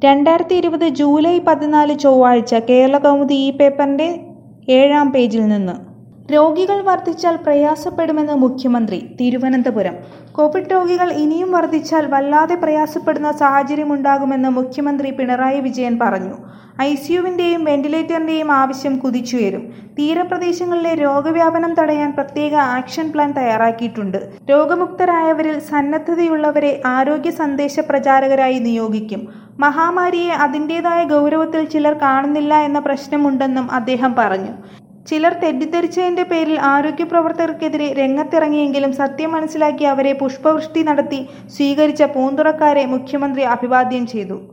രണ്ടായിരത്തി ഇരുപത് ജൂലൈ പതിനാല് ചൊവ്വാഴ്ച കേരളകൗമുദി ഈ പേപ്പറിന്റെ ഏഴാം പേജിൽ നിന്ന് രോഗികൾ വർദ്ധിച്ചാൽ പ്രയാസപ്പെടുമെന്ന് മുഖ്യമന്ത്രി തിരുവനന്തപുരം കോവിഡ് രോഗികൾ ഇനിയും വർദ്ധിച്ചാൽ വല്ലാതെ പ്രയാസപ്പെടുന്ന സാഹചര്യമുണ്ടാകുമെന്ന് മുഖ്യമന്ത്രി പിണറായി വിജയൻ പറഞ്ഞു ഐ സിയുവിന്റെയും വെന്റിലേറ്ററിന്റെയും ആവശ്യം കുതിച്ചുയരും തീരപ്രദേശങ്ങളിലെ രോഗവ്യാപനം തടയാൻ പ്രത്യേക ആക്ഷൻ പ്ലാൻ തയ്യാറാക്കിയിട്ടുണ്ട് രോഗമുക്തരായവരിൽ സന്നദ്ധതയുള്ളവരെ ആരോഗ്യ സന്ദേശ പ്രചാരകരായി നിയോഗിക്കും മഹാമാരിയെ അതിൻ്റെതായ ഗൗരവത്തിൽ ചിലർ കാണുന്നില്ല എന്ന പ്രശ്നമുണ്ടെന്നും അദ്ദേഹം പറഞ്ഞു ചിലർ തെറ്റിദ്ധരിച്ചതിന്റെ പേരിൽ ആരോഗ്യ പ്രവർത്തകർക്കെതിരെ രംഗത്തിറങ്ങിയെങ്കിലും സത്യം മനസ്സിലാക്കി അവരെ പുഷ്പവൃഷ്ടി നടത്തി സ്വീകരിച്ച പൂന്തുറക്കാരെ മുഖ്യമന്ത്രി അഭിവാദ്യം ചെയ്തു